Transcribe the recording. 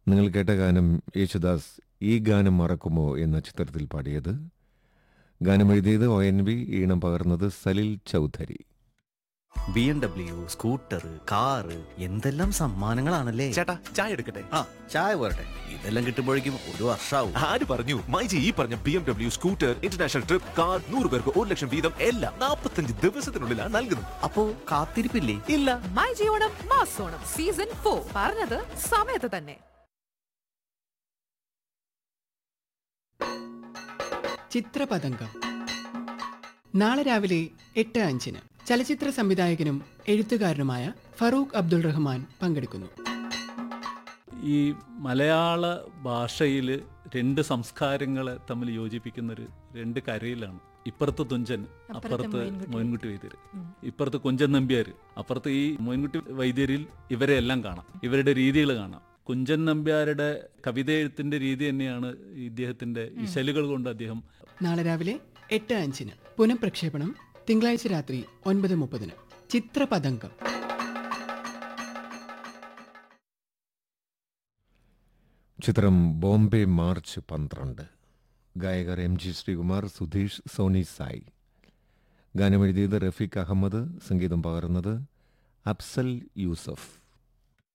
നിങ്ങൾ കേട്ട ഗാനം യേശുദാസ് ഈ ഗാനം മറക്കുമോ എന്ന ചിത്രത്തിൽ പാടിയത് ഗാനം എഴുതിയത് ഒ എൻ വി ഈണം പകർന്നത് Salil Chowdhury B M W scooter car എന്തെല്ലാം സമ്മാനങ്ങളാണല്ലേ ചേട്ടാ ചായ എടുക്കട്ടെ ആ ചായ പോരട്ടെ ഇതെല്ലാം കിട്ടുമ്പോഴേക്കും ഒരു വർഷാവും ആര് പറഞ്ഞു മൈജി ഈ പറഞ്ഞ B M W scooter international trip car നൂറ് പേർക്ക് ഒരു ലക്ഷം വീതം എല്ലാം നാൽപ്പത്തഞ്ച് ദിവസത്തിനുള്ളിലാണ് നൽകുന്നത് അപ്പോ കാത്തിരിപ്പില്ലേ ഇല്ല മൈ ജിയോണം മാസോണം സീസൺ ഫോർ പറഞ്ഞത് സമയത്ത് തന്നെ ചിത്രപതംഗം നാളെ രാവിലെ എട്ട് അഞ്ചിന് ചലച്ചിത്ര സംവിധായകനും എഴുത്തുകാരനുമായ ഫറൂഖ് അബ്ദുൾ റഹ്മാൻ പങ്കെടുക്കുന്നു ഈ മലയാള ഭാഷയിൽ രണ്ട് സംസ്കാരങ്ങളെ തമ്മിൽ യോജിപ്പിക്കുന്നൊരു രണ്ട് കരയിലാണ് ഇപ്പുറത്ത് തുഞ്ചൻ അപ്പുറത്ത് മോയിൻകുട്ടി വൈദ്യർ ഇപ്പുറത്ത് കുഞ്ചൻ നമ്പ്യാർ അപ്പുറത്ത് ഈ മോയിൻകുട്ടി വൈദ്യരിൽ ഇവരെ എല്ലാം കാണാം ഇവരുടെ രീതികൾ കാണാം കുഞ്ചൻ നമ്പ്യാരുടെ കവിത എഴുത്തിന്റെ രീതി തന്നെയാണ് ഇദ്ദേഹത്തിന്റെ ഇശലുകൾ കൊണ്ട് അദ്ദേഹം നാളെ രാവിലെ എട്ട് അഞ്ചിന് പുനഃപ്രക്ഷേപണം തിങ്കളാഴ്ച രാത്രി ഒൻപത് മുപ്പതിന് ചിത്രപതംഗം ചിത്രം ബോംബെ മാർച്ച് പന്ത്രണ്ട് ഗായകർ എം ജി ശ്രീകുമാർ സുധീഷ് സോണി സായി ഗാനം എഴുതിയത് റഫീഖ് അഹമ്മദ് സംഗീതം പകർന്നത് അഫ്സൽ യൂസഫ്